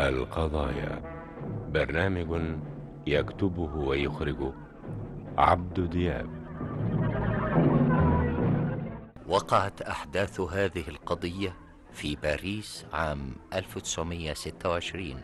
القضايا برنامج يكتبه ويخرجه عبد دياب وقعت أحداث هذه القضية في باريس عام 1926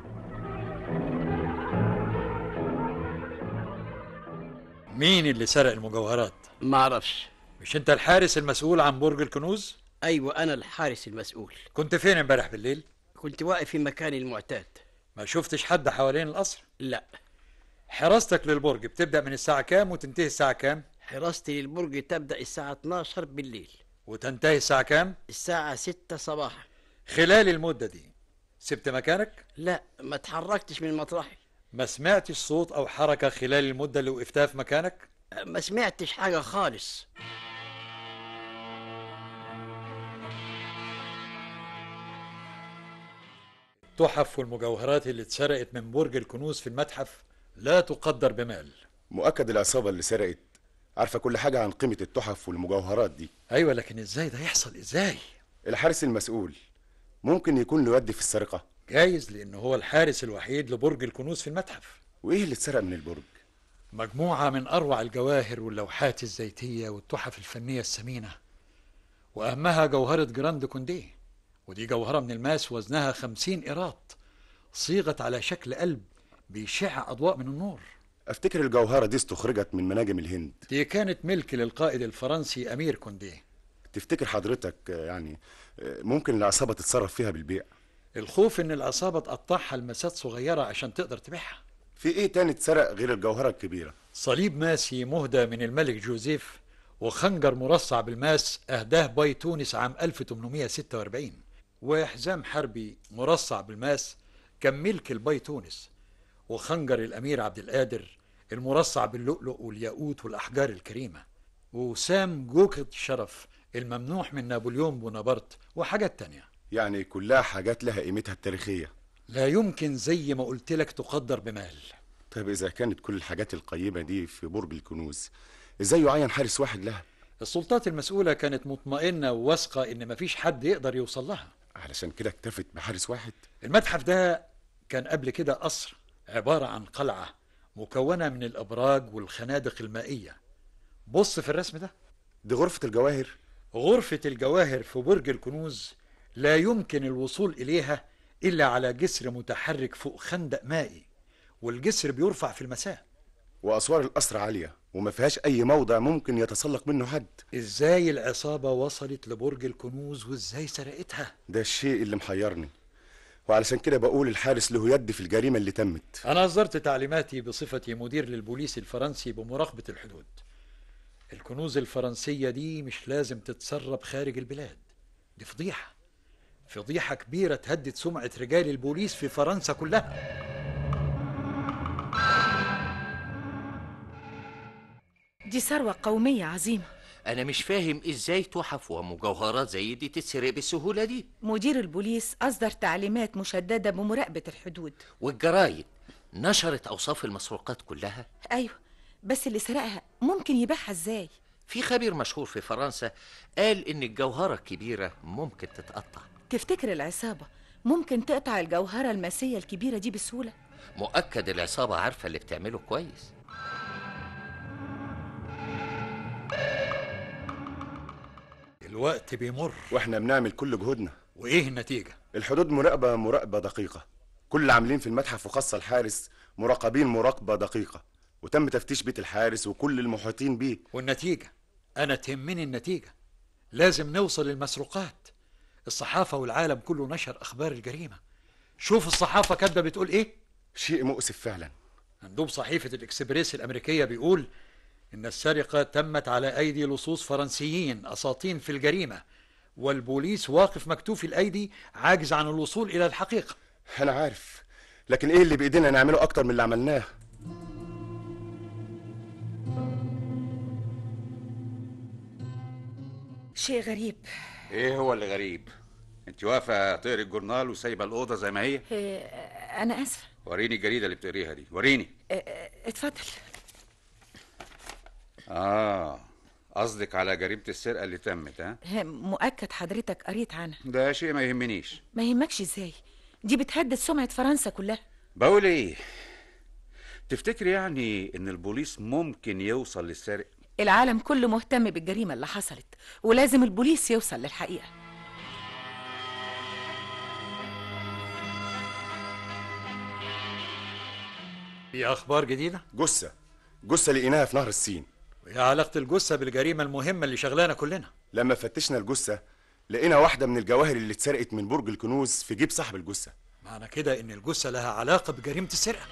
مين اللي سرق المجوهرات؟ ما اعرفش مش انت الحارس المسؤول عن برج الكنوز؟ ايوه انا الحارس المسؤول كنت فين امبارح بالليل؟ كنت واقف في مكاني المعتاد ما شفتش حد حوالين القصر؟ لا حراستك للبرج بتبدأ من الساعة كام وتنتهي الساعة كام؟ حراستي للبرج تبدا الساعه 12 بالليل وتنتهي الساعة كام؟ الساعه 6 صباحا خلال المدة دي سبت مكانك؟ لا ما تحركتش من مطرحي ما سمعتش صوت أو حركة خلال المدة اللي وقفتها في مكانك؟ ما سمعتش حاجه خالص التحف والمجوهرات اللي اتسرقت من برج الكنوز في المتحف لا تقدر بمال مؤكد العصابة اللي سرقت عارفة كل حاجة عن قيمة التحف والمجوهرات دي أيوة لكن إزاي ده يحصل إزاي؟ الحارس المسؤول ممكن يكون له يد في السرقة جايز لأنه هو الحارس الوحيد لبرج الكنوز في المتحف وإيه اللي اتسرق من البرج؟ مجموعة من أروع الجواهر واللوحات الزيتية والتحف الفنية الثمينة وأهمها جوهرة جراند كوندي ودي جوهرة من الماس وزنها خمسين قيراط صيغت على شكل قلب بيشع أضواء من النور أفتكر الجوهرة دي استخرجت من مناجم الهند دي كانت ملك للقائد الفرنسي أمير كوندي تفتكر حضرتك آه، يعني آه، ممكن العصابة تتصرف فيها بالبيع الخوف إن العصابة تقطعها لمسات صغيرة عشان تقدر تبيعها في إيه تاني اتسرق غير الجوهرة الكبيرة؟ صليب ماسي مهدى من الملك جوزيف وخنجر مرصع بالماس أهداه باي تونس عام 1846 وحزام حربي مرصع بالماس كان ملك الباي تونس وخنجر الأمير عبد القادر المرصع باللؤلؤ والياقوت والأحجار الكريمة وسام جوكة الشرف الممنوح من نابليون بونابرت وحاجات تانية يعني كلها حاجات لها قيمتها التاريخية لا يمكن زي ما قلت لك تقدر بمال طيب إذا كانت كل الحاجات القيمة دي في برج الكنوز إزاي يعين حارس واحد لها؟ السلطات المسؤولة كانت مطمئنة وواثقة إن مفيش حد يقدر يوصل لها علشان كده اكتفت بحارس واحد؟ المتحف ده كان قبل كده قصر عبارة عن قلعة مكونة من الأبراج والخنادق المائية بص في الرسم ده دي غرفة الجواهر غرفة الجواهر في برج الكنوز لا يمكن الوصول إليها إلا على جسر متحرك فوق خندق مائي والجسر بيرفع في المساء وأسوار القصر عالية وما فيهاش أي موضع ممكن يتسلق منه حد إزاي العصابة وصلت لبرج الكنوز وإزاي سرقتها ده الشيء اللي محيرني وعلشان كده بقول الحارس له يد في الجريمة اللي تمت أنا أصدرت تعليماتي بصفتي مدير للبوليس الفرنسي بمراقبة الحدود الكنوز الفرنسية دي مش لازم تتسرب خارج البلاد دي فضيحة فضيحة كبيرة تهدد سمعة رجال البوليس في فرنسا كلها دي ثروة قومية عظيمة أنا مش فاهم إزاي تحف ومجوهرات زي دي تتسرق بالسهولة دي مدير البوليس أصدر تعليمات مشددة بمراقبة الحدود والجرايد نشرت أوصاف المسروقات كلها أيوة بس اللي سرقها ممكن يبيعها إزاي في خبير مشهور في فرنسا قال إن الجوهرة الكبيرة ممكن تتقطع تفتكر العصابة ممكن تقطع الجوهرة الماسية الكبيرة دي بسهولة مؤكد العصابة عارفة اللي بتعمله كويس الوقت بيمر واحنا بنعمل كل جهودنا وإيه النتيجة الحدود مراقبة مراقبة دقيقة كل اللي عاملين في المتحف وخاصة الحارس مراقبين مراقبة دقيقة وتم تفتيش بيت الحارس وكل المحيطين بيه والنتيجة أنا تهمني النتيجة لازم نوصل للمسروقات الصحافة والعالم كله نشر أخبار الجريمة شوف الصحافة كاتبة بتقول إيه شيء مؤسف فعلا مندوب صحيفة الإكسبريس الأمريكية بيقول إن السرقة تمت على أيدي لصوص فرنسيين أساطين في الجريمة والبوليس واقف مكتوف الأيدي عاجز عن الوصول إلى الحقيقة أنا عارف لكن إيه اللي بإيدينا نعمله أكتر من اللي عملناه شيء غريب ايه هو اللي غريب انت واقفه تقري الجورنال وسايبه الاوضه زي ما هي إيه، أنا آسفة وريني الجريده اللي بتقريها دي وريني إيه، اتفضل اه قصدك على جريمه السرقه اللي تمت ها مؤكد حضرتك قريت عنها ده شيء ما يهمنيش ما يهمكش إزاي دي بتهدد سمعة فرنسا كلها بقول ايه تفتكر يعني ان البوليس ممكن يوصل للسارق العالم كله مهتم بالجريمة اللي حصلت ولازم البوليس يوصل للحقيقة في اخبار جديده جثه جثه لقيناها في نهر السين وهي علاقه الجثه بالجريمه المهمه اللي شغلانا كلنا لما فتشنا الجثه لقينا واحده من الجواهر اللي اتسرقت من برج الكنوز في جيب صاحب الجثه معنى كده ان الجثه لها علاقه بجريمه السرقه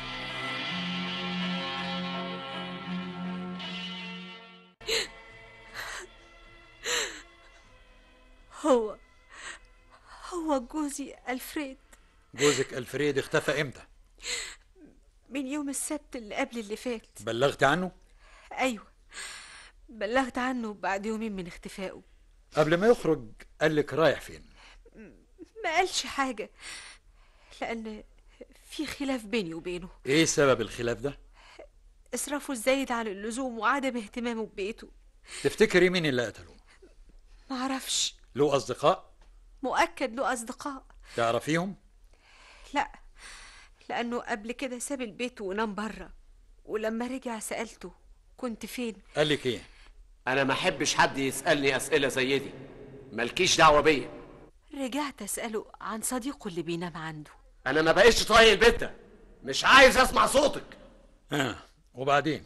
هو هو جوزي ألفريد جوزك الفريد اختفى امتى من يوم السبت اللي قبل اللي فات بلغت عنه أيوة بلغت عنه بعد يومين من اختفائه قبل ما يخرج قال لك رايح فين ما قالش حاجة لأن في خلاف بيني وبينه ايه سبب الخلاف ده إسرافه الزايد عن اللزوم وعدم اهتمامه ببيته تفتكري مين اللي قتله معرفش له اصدقاء مؤكد له أصدقاء تعرفيهم لا لأنه قبل كده ساب البيت ونام برا ولما رجع سألته كنت فين قال لك ايه انا ما احبش حد يسالني اسئله زي دي مالكيش دعوه بيا رجعت أسأله عن صديقه اللي بينام عنده انا ما بقيتش طايق البيت ده مش عايز اسمع صوتك اه وبعدين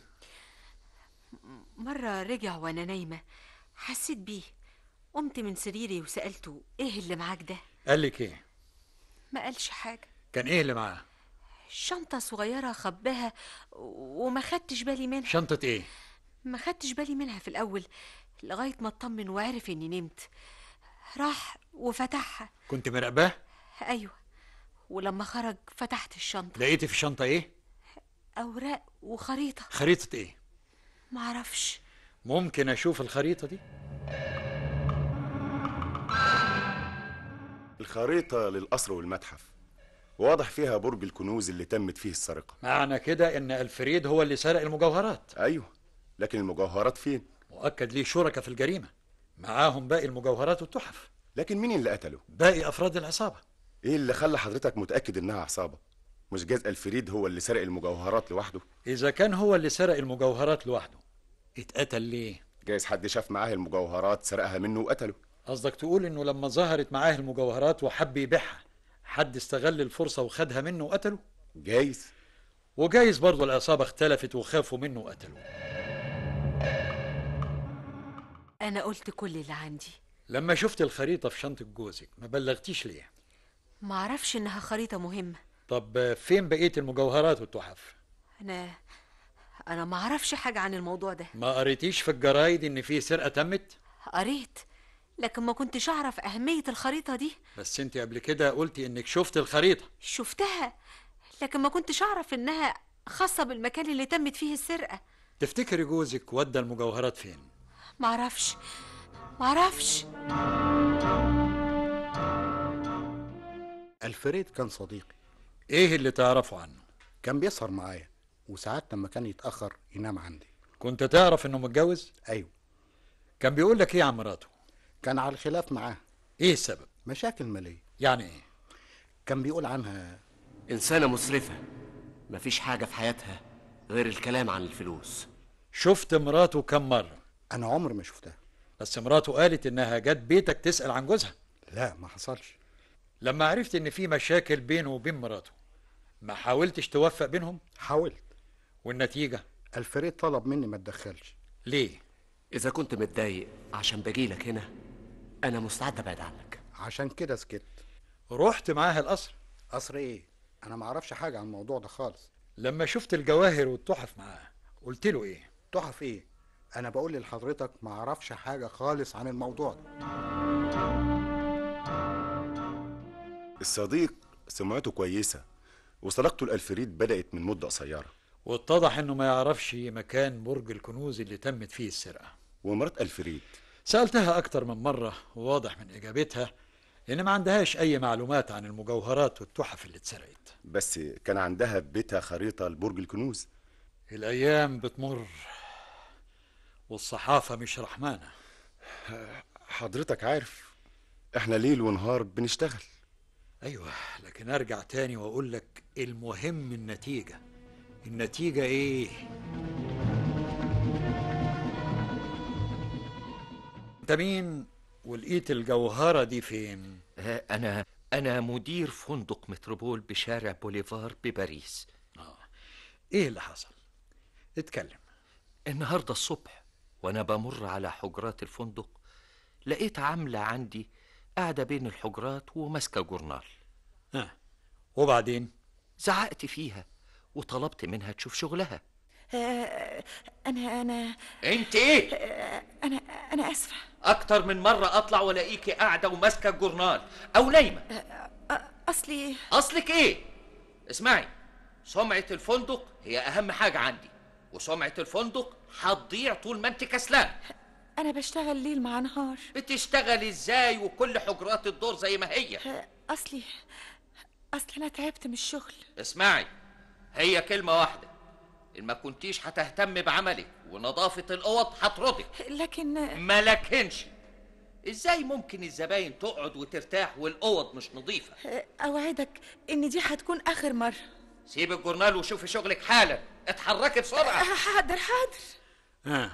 مرة رجع وأنا نايمة حسيت بيه قمت من سريري وسألته إيه اللي معاك ده قال لك ايه ما قالش حاجة كان ايه اللي معاه شنطة صغيرة خباها وما خدتش بالي منها شنطه ايه ما خدتش بالي منها في الأول لغاية ما اطمن وعرف إني نمت راح وفتحها كنت مراقباه أيوة ولما خرج فتحت الشنطة لقيتي في الشنطه ايه أوراق وخريطة خريطه ايه معرفش ممكن اشوف الخريطه دي الخريطه للقصر والمتحف واضح فيها برج الكنوز اللي تمت فيه السرقه معنى كده ان الفريد هو اللي سرق المجوهرات ايوه لكن المجوهرات فين مؤكد ليه شركة في الجريمة معاهم باقي المجوهرات والتحف لكن مين اللي قتله باقي أفراد العصابة ايه اللي خلى حضرتك متاكد انها عصابه مش جاز الفريد هو اللي سرق المجوهرات لوحده إذا كان هو اللي سرق المجوهرات لوحده اتقتل ليه؟ جايز حد شاف معاه المجوهرات سرقها منه وقتله قصدك تقول إنه لما ظهرت معاه المجوهرات وحب يبيعها حد استغل الفرصة وخدها منه وقتله؟ جايز وجايز برضه العصابة اختلفت وخافوا منه وقتلوه أنا قلت كل اللي عندي لما شفت الخريطة في شنطة جوزك ما بلغتيش ليه؟ معرفش إنها خريطة مهمة طب فين بقية المجوهرات والتحف؟ أنا أنا معرفش حاجة عن الموضوع ده ما قريتيش في الجرايد إن في سرقة تمت؟ قريت لكن ما كنتش أعرف أهمية الخريطة دي بس انت قبل كده قلتي انك شفت الخريطة شفتها لكن ما كنتش أعرف إنها خاصة بالمكان اللي تمت فيه السرقة تفتكري جوزك ودى المجوهرات فين؟ معرفش معرفش الفريد كان صديقي ايه اللي تعرفه عنه؟ كان بيسهر معايا وساعات لما كان يتأخر ينام عندي كنت تعرف انه متجوز؟ أيوه كان بيقول لك ايه عن مراته؟ كان على الخلاف معاه ايه السبب؟ مشاكل مالية يعني ايه؟ كان بيقول عنها انسانه مسرفه مفيش حاجه في حياتها غير الكلام عن الفلوس شفت مراته كم مرة؟ أنا عمري ما شفتها بس مراته قالت انها جت بيتك تسأل عن جوزها لا ما حصلش لما عرفت ان في مشاكل بينه وبين مراته ما حاولتش توفق بينهم؟ حاولت والنتيجة؟ الفريد طلب مني ما اتدخلش ليه؟ اذا كنت متضايق عشان باجيلك هنا انا مستعد ابعد عنك عشان كده سكت رحت معاها القصر قصر ايه انا ما اعرفش حاجه عن الموضوع ده خالص لما شفت الجواهر والتحف معاه قلت له ايه؟ تحف ايه انا بقول لحضرتك ما اعرفش حاجه خالص عن الموضوع ده الصديق سمعته كويسه وصداقته لالفريد بدات من مده قصيره واتضح انه ما يعرفش مكان برج الكنوز اللي تمت فيه السرقة ومرات الفريد سألتها أكتر من مرة وواضح من إجابتها إن ما عندهاش أي معلومات عن المجوهرات والتحف اللي اتسرقت بس كان عندها في بيتها خريطه لبرج الكنوز الأيام بتمر والصحافة مش رحمانة حضرتك عارف احنا ليل ونهار بنشتغل ايوه لكن ارجع تاني واقول لك المهم النتيجه النتيجه ايه انت مين ولقيت الجوهره دي فين آه، أنا أنا مدير فندق متروبول بشارع بوليفار بباريس ايه اللي حصل اتكلم النهاردة الصبح وأنا بمر على حجرات الفندق لقيت عاملة عندي قاعدة بين الحجرات وماسكة جورنال ها وبعدين زعقت فيها وطلبت منها تشوف شغلها آه، انا انا انت ايه آه، انا انا اسفه اكتر من مرة اطلع والاقيكي قاعدة وماسكة الجورنال او نايمة اصلي اصلك ايه اسمعي سمعة الفندق هي اهم حاجة عندي وسمعة الفندق هتضيع طول ما انت كسلان انا بشتغل ليل مع نهار بتشتغل ازاي وكل حجرات الدور زي ما هي آه، اصلي اصل انا تعبت من الشغل اسمعي هي كلمة واحدة إن ما كنتيش هتهتم بعملك ونظافة الأوض هطردك لكن ما لكنش إزاي ممكن الزباين تقعد وترتاح والأوض مش نظيفة آه، اوعدك ان دي هتكون اخر مره سيب الجورنال وشوفي شغلك حالا اتحركي بسرعة آه، حاضر حاضر ها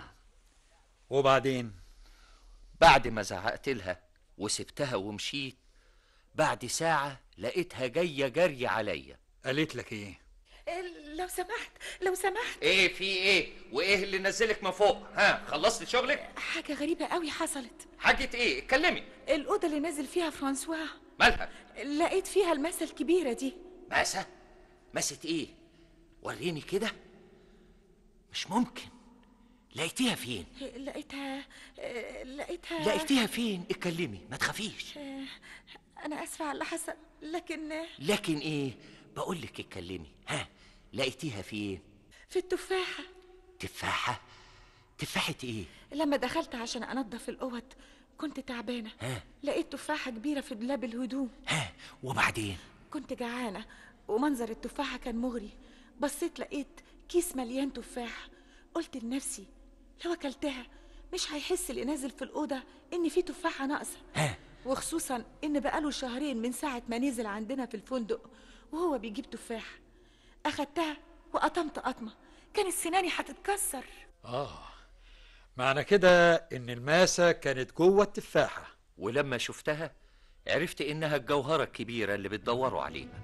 وبعدين بعد ما زعقت لها وسبتها ومشيت بعد ساعة لقيتها جاية جري عليا قالت لك ايه آه، لو سمحت لو سمحت ايه في ايه وايه اللي نزلك من فوق ها خلصت شغلك حاجه غريبه قوي حصلت حاجة ايه اتكلمي الاوضه اللي نازل فيها فرانسوا مالها لقيت فيها الماسه الكبيره دي ماسة ماسة ايه وريني كده مش ممكن لقيتيها فين آه، لقيتها آه، لقيتها لقيتيها فين اتكلمي ما تخافيش آه، انا اسفه على اللي حصل لكن آه، لكن ايه بقول لك اتكلمي ها لقيتيها فين في التفاحه تفاحة تفاحة ايه لما دخلت عشان انضف الاوض كنت تعبانه ها لقيت تفاحه كبيره في دولاب الهدوم ها وبعدين كنت جعانه ومنظر التفاحه كان مغري بصيت لقيت كيس مليان تفاح قلت لنفسي لو اكلتها مش هيحس اللي نازل في الاوضه ان في تفاحه ناقصه ها وخصوصا ان بقاله شهرين من ساعه ما نزل عندنا في الفندق وهو بيجيب تفاح اخدتها وقطمت قطمه كانت سناني هتتكسر اه معنى كده ان الماسه كانت جوه التفاحه ولما شفتها عرفت انها الجوهرة الكبيرة اللي بتدوروا عليها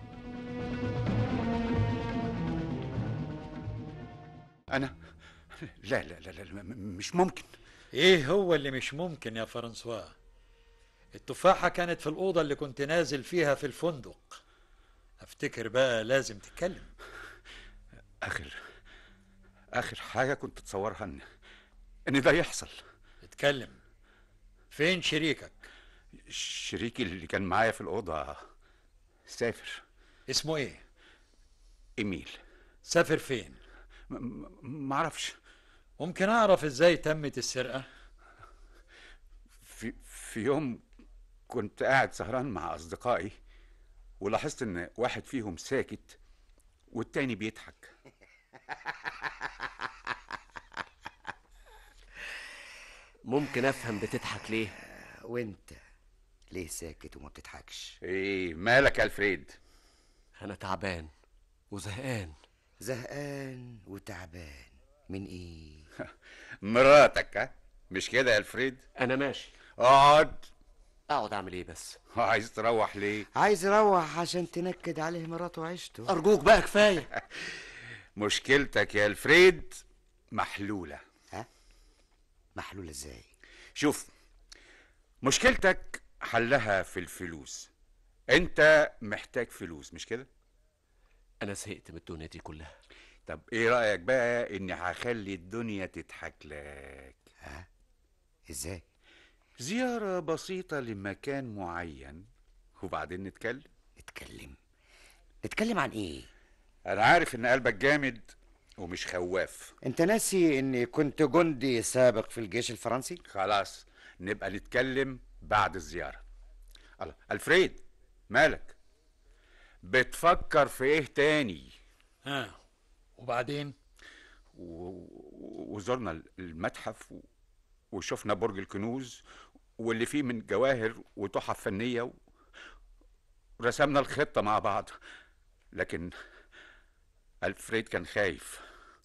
انا لا لا لا, لا م- م- مش ممكن ايه هو اللي مش ممكن يا فرنسوا التفاحه كانت في الاوضه اللي كنت نازل فيها في الفندق افتكر بقى لازم تتكلم اخر اخر حاجه كنت اتصورها ان ان ده يحصل اتكلم فين شريكك شريكي اللي كان معايا في الاوضه سافر اسمه ايه ايميل سافر فين ما اعرفش ممكن اعرف ازاي تمت السرقه في في يوم كنت قاعد سهران مع اصدقائي ولاحظت ان واحد فيهم ساكت والتاني بيضحك ممكن افهم بتضحك ليه وانت ليه ساكت وما بتضحكش ايه مالك يا الفريد انا تعبان وزهقان زهقان وتعبان من ايه مراتك ها مش كده يا الفريد انا ماشي اقعد اقعد اعمل ايه بس عايز تروح ليه عايز يروح عشان تنكد عليه مراته وعيشته ارجوك بقى كفايه مشكلتك يا الفريد محلوله ها محلول ازاي شوف مشكلتك حلها في الفلوس انت محتاج فلوس مش كده انا زهقت من الدنيا دي كلها طب ايه رايك بقى اني هخلي الدنيا تضحك لك ها ازاي زياره بسيطه لمكان معين وبعدين نتكلم نتكلم نتكلم عن ايه انا عارف ان قلبك جامد ومش خواف انت ناسي اني كنت جندي سابق في الجيش الفرنسي خلاص نبقى نتكلم بعد الزياره الله الفريد مالك بتفكر في ايه تاني ها وبعدين و- وزرنا المتحف و- وشفنا برج الكنوز واللي فيه من جواهر وتحف فنية و... ورسمنا الخطة مع بعض لكن ألفريد كان خايف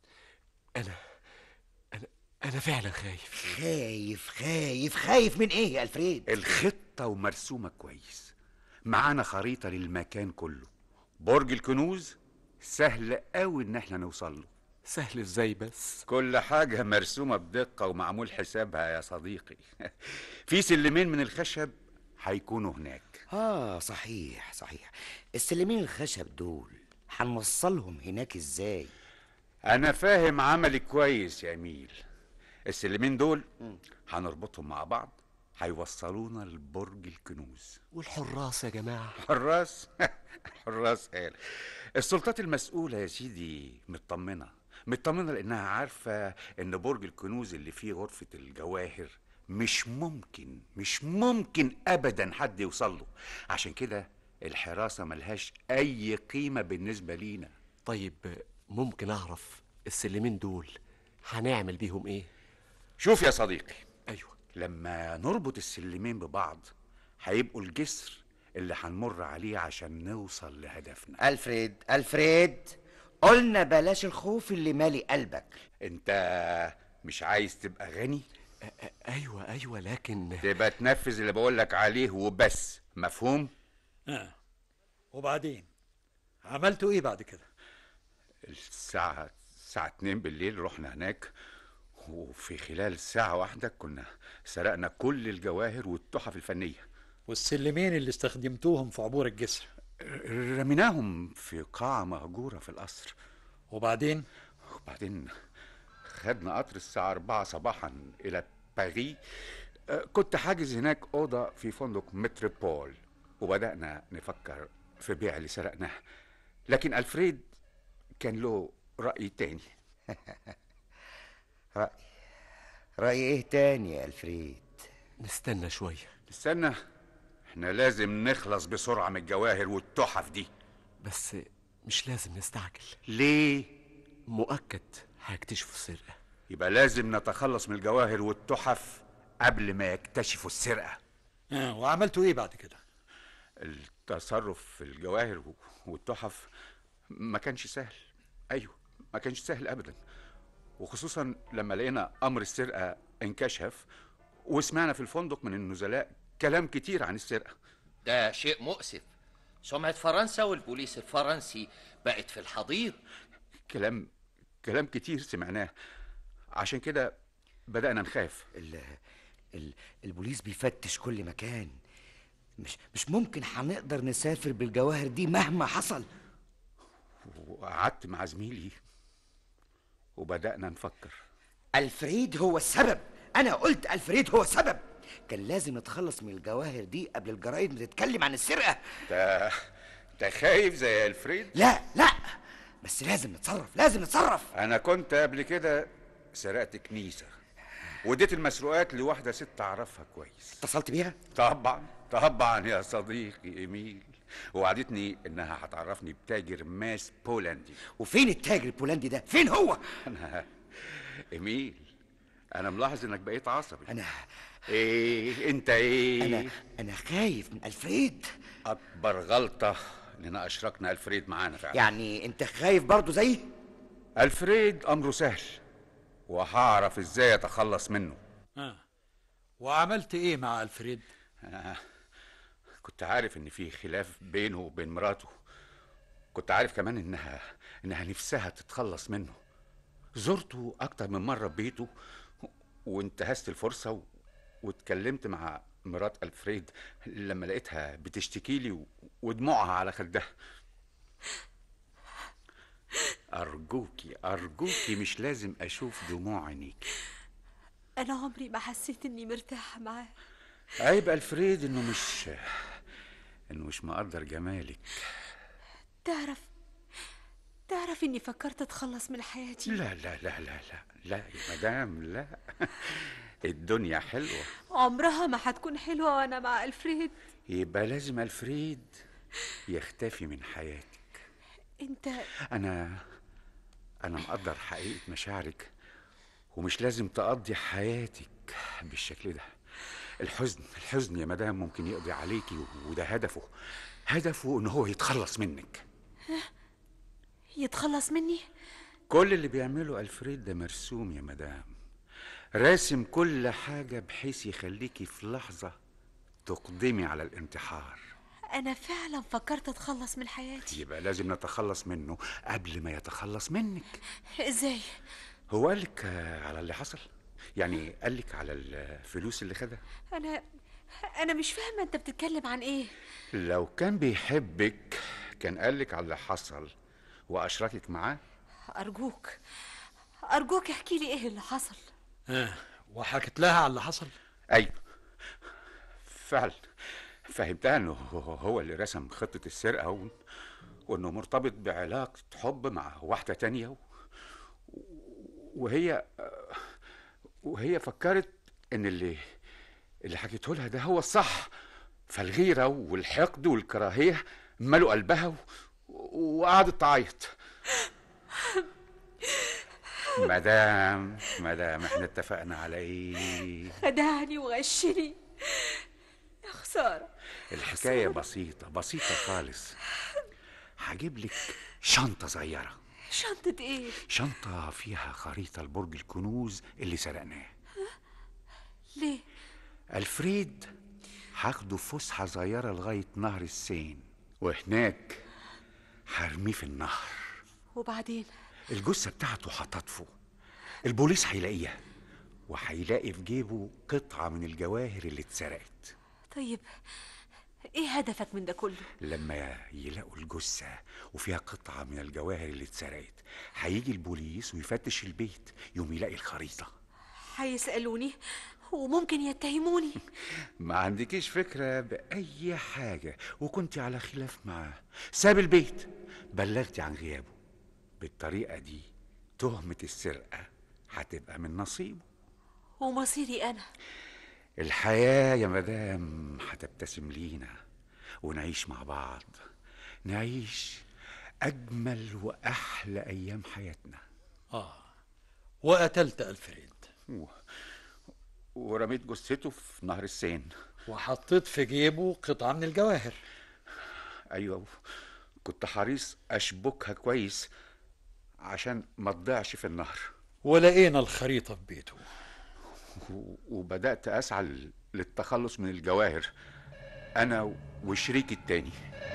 أنا أنا أنا فعلا خايف خايف خايف خايف من ايه يا الفريد الخطة ومرسومة كويس معانا خريطة للمكان كله برج الكنوز سهل قوي ان احنا نوصل له سهل ازاي بس كل حاجة مرسومة بدقة ومعمول حسابها يا صديقي في سلمين من الخشب هيكونوا هناك اه صحيح صحيح السلمين الخشب دول هنوصلهم هناك ازاي انا فاهم عملك كويس يا اميل السلمين دول هنربطهم مع بعض هيوصلونا لبرج الكنوز والحراس يا جماعة حراس حراس قال السلطات المسؤولة يا سيدي مطمنة مطمنة لأنها عارفة إن برج الكنوز اللي فيه غرفة الجواهر مش ممكن مش ممكن أبدا حد يوصل له عشان كده الحراسة ملهاش أي قيمة بالنسبة لينا طيب ممكن أعرف السلمين دول هنعمل بيهم إيه؟ شوف يا صديقي أيوة لما نربط السلمين ببعض هيبقوا الجسر اللي هنمر عليه عشان نوصل لهدفنا الفريد الفريد قلنا بلاش الخوف اللي مالي قلبك انت مش عايز تبقى غني أيوة أيوة لكن تبقى تنفذ اللي بقولك عليه وبس مفهوم آه. وبعدين عملتوا ايه بعد كده الساعة الساعة 2 بالليل رحنا هناك وفي خلال ساعة واحدة كنا سرقنا كل الجواهر والتحف الفنية والسلمين اللي استخدمتوهم في عبور الجسر رميناهم في قاعة مهجورة في القصر وبعدين وبعدين خدنا قطر الساعة 4 صباحا إلى باريس آه، كنت حاجز هناك أوضة في فندق متروبول وبدأنا نفكر في بيع اللي سرقناه لكن ألفريد كان له رأي تاني رأي رأي ايه تاني يا الفريد نستنى شوية استنى احنا لازم نخلص بسرعة من الجواهر والتحف دي بس مش لازم نستعجل ليه؟ مؤكد هيكتشفوا السرقة يبقى لازم نتخلص من الجواهر والتحف قبل ما يكتشفوا السرقة آه. وعملتوا ايه بعد كده التصرف في الجواهر و- والتحف ما كانش سهل ايوه ما كانش سهل ابدا وخصوصا لما لقينا امر السرقه انكشف وسمعنا في الفندق من النزلاء كلام كتير عن السرقه ده شيء مؤسف سمعة فرنسا والبوليس الفرنسي بقت في الحضيض كلام كلام كتير سمعناه عشان كده بدأنا نخاف ال... ال... البوليس بيفتش كل مكان مش مش ممكن هنقدر نسافر بالجواهر دي مهما حصل وقعدت مع زميلي وبدأنا نفكر الفريد هو السبب انا قلت الفريد هو السبب كان لازم نتخلص من الجواهر دي قبل الجرايد ما تتكلم عن السرقه انت انت خايف زي الفريد لا لا بس لازم نتصرف لازم نتصرف انا كنت قبل كده سرقت كنيسه واديت المسروقات لواحده ست اعرفها كويس اتصلت بيها طبعا طبعا يا صديقي ايميل وعدتني انها هتعرفني بتاجر ماس بولندي وفين التاجر البولندي ده فين هو انا ايميل انا ملاحظ انك بقيت عصبي انا ايه انت ايه انا انا خايف من الفريد اكبر غلطه اننا اشركنا الفريد معانا فعلا يعني انت خايف برضه زيي الفريد امره سهل وهعرف ازاي اتخلص منه آه. وعملت ايه مع الفريد أنا كنت عارف ان في خلاف بينه وبين مراته كنت عارف كمان انها انها نفسها تتخلص منه زرته اكتر من مره ببيته وانتهزت الفرصه و... واتكلمت مع مرات الفريد لما لقيتها بتشتكي لي و... ودموعها على خدها ارجوكي ارجوكي مش لازم اشوف دموع عينيكي أنا عمري ما حسيت إني مرتاحة معاه عيب الفريد انه مش انه مش مقدر جمالك تعرف تعرف إني فكرت أتخلص من حياتي لا لا لا لا لا لا يا مدام لا الدنيا حلوة عمرها ما هتكون حلوة وأنا مع ألفريد يبقى لازم الفريد يختفي من حياتك أنت انا انا مقدر حقيقة مشاعرك ومش لازم تقضي حياتك بالشكل ده الحزن الحزن يا مدام ممكن يقضي عليكي وده هدفه هدفه ان هو يتخلص منك يتخلص مني كل اللي بيعمله الفريد ده مرسوم يا مدام راسم كل حاجة بحيث يخليكي في لحظة تقدمي على الانتحار انا فعلا فكرت اتخلص من حياتي يبقى لازم نتخلص منه قبل ما يتخلص منك ازاي هو قالك آه، على اللي حصل يعني قالك على الفلوس اللي خدها انا انا مش فاهمه انت بتتكلم عن ايه لو كان بيحبك كان قالك على اللي حصل واشركك معاه ارجوك ارجوك احكي لي ايه اللي حصل آه. وحكت لها على اللي حصل ايوه فعلا فهمتها انه هو اللي رسم خطة السرقة و... وانه مرتبط بعلاقة حب مع واحدة تانية و... وهي وهي فكرت ان اللي اللي حكيته لها ده هو الصح فالغيرة والحقد والكراهية ملوا قلبها و... وقعدت تعيط مدام مدام احنا اتفقنا على ايه خدعني وغشني يا خساره الحكاية بسيطة بسيطة خالص هجيب لك شنطة صغيرة شنطه ايه شنطة فيها خريطة لبرج الكنوز اللي سرقناه ليه الفريد هاخده فسحة صغيرة لغاية نهر السين وهناك هرميه في النهر وبعدين الجثة بتاعته هتطفو البوليس هيلاقيها وهيلاقي في جيبه قطعة من الجواهر اللي اتسرقت طيب ايه هدفك من ده كله لما يلاقوا الجثة وفيها قطعة من الجواهر اللي اتسرقت هيجي البوليس ويفتش البيت يوم يلاقي الخريطة هيسالوني وممكن يتهموني ما عندكيش فكرة بأي حاجة وكنت على خلاف معاه ساب البيت بلغتي عن غيابه بالطريقة دي تهمة السرقة هتبقى من نصيبه ومصيري انا الحياة يا مدام هتبتسم لينا ونعيش مع بعض نعيش أجمل وأحلى أيام حياتنا اه وقتلت الفريد و... ورميت جثته في نهر السين وحطيت في جيبه قطعة من الجواهر أيوة كنت حريص أشبكها كويس عشان ما تضيعش في النهر ولقينا الخريطة في بيته و- وبدأت أسعى ل- للتخلص من الجواهر أنا وشريكي التاني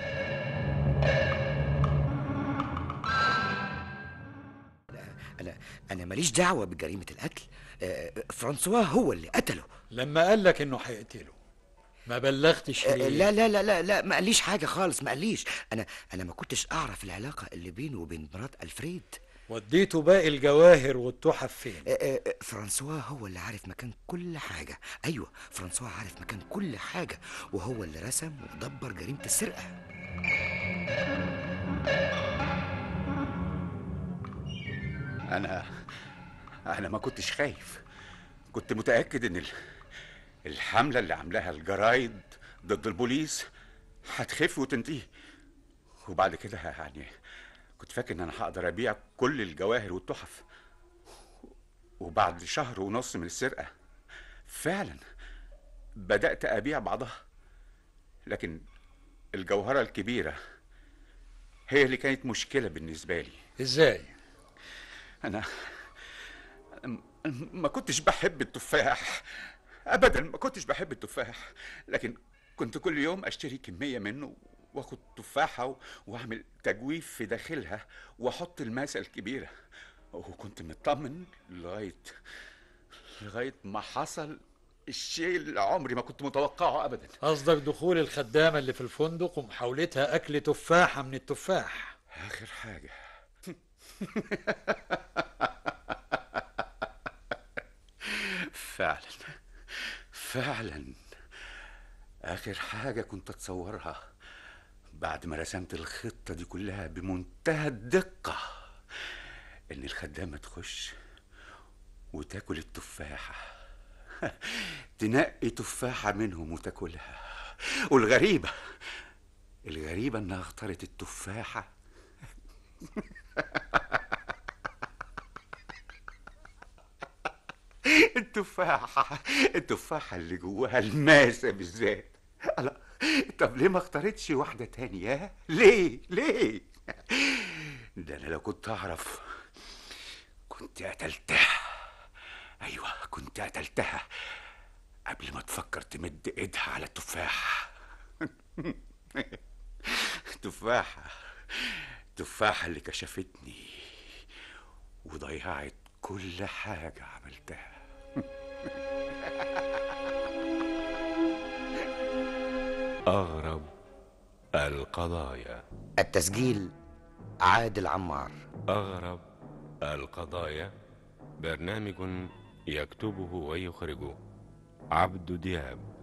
انا انا ماليش دعوه بجريمه القتل آه، فرانسوا هو اللي قتله لما قال لك انه هيقتله ما بلغتش آه، ليه لا لا لا لا لا ما قاليش حاجه خالص ما قاليش انا انا ما كنتش اعرف العلاقه اللي بينه وبين مرات الفريد وديته باقي الجواهر والتحف فين آه، آه، آه، فرانسوا هو اللي عارف مكان كل حاجه ايوه فرانسوا عارف مكان كل حاجه وهو اللي رسم ودبر جريمه السرقه أنا أنا ما كنتش خايف كنت متأكد إن ال- الحملة اللي عاملاها الجرايد ضد البوليس هتخف وتنتهي وبعد كده يعني كنت فاكر إن أنا هقدر أبيع كل الجواهر والتحف وبعد شهر ونص من السرقة فعلا بدأت أبيع بعضها لكن الجوهرة الكبيرة هي اللي كانت مشكلة بالنسبة لي ازاي أنا أنا ما كنتش بحب التفاح أبدا ما كنتش بحب التفاح لكن كنت كل يوم أشتري كمية منه واخد تفاحة و- واعمل تجويف في داخلها واحط الماسة الكبيرة وكنت مطمن لغاية لغاية ما حصل الشيء اللي عمري ما كنت متوقعه أبدا قصدك دخول الخدامة اللي في الفندق ومحاولتها أكل تفاحة من التفاح آخر حاجة فعلا فعلا آخر حاجة كنت أتصورها بعد ما رسمت الخطة دي كلها بمنتهى الدقة إن الخدامة تخش وتاكل التفاحة تنقي تفاحة منهم وتاكلها والغريبة الغريبة إنها اختارت التفاحة التفاحة التفاحة اللي جواها الماسة بالذات لا طب ليه ما اختارتش واحدة تانية ليه ليه ده انا لو كنت اعرف كنت قتلتها ايوه كنت قتلتها قبل ما تفكر تمد ايدها على التفاح تفاحة تفاحة اللي كشفتني وضيعت كل حاجة عملتها أغرب القضايا التسجيل عادل عمار أغرب القضايا برنامج يكتبه ويخرجه عبد دياب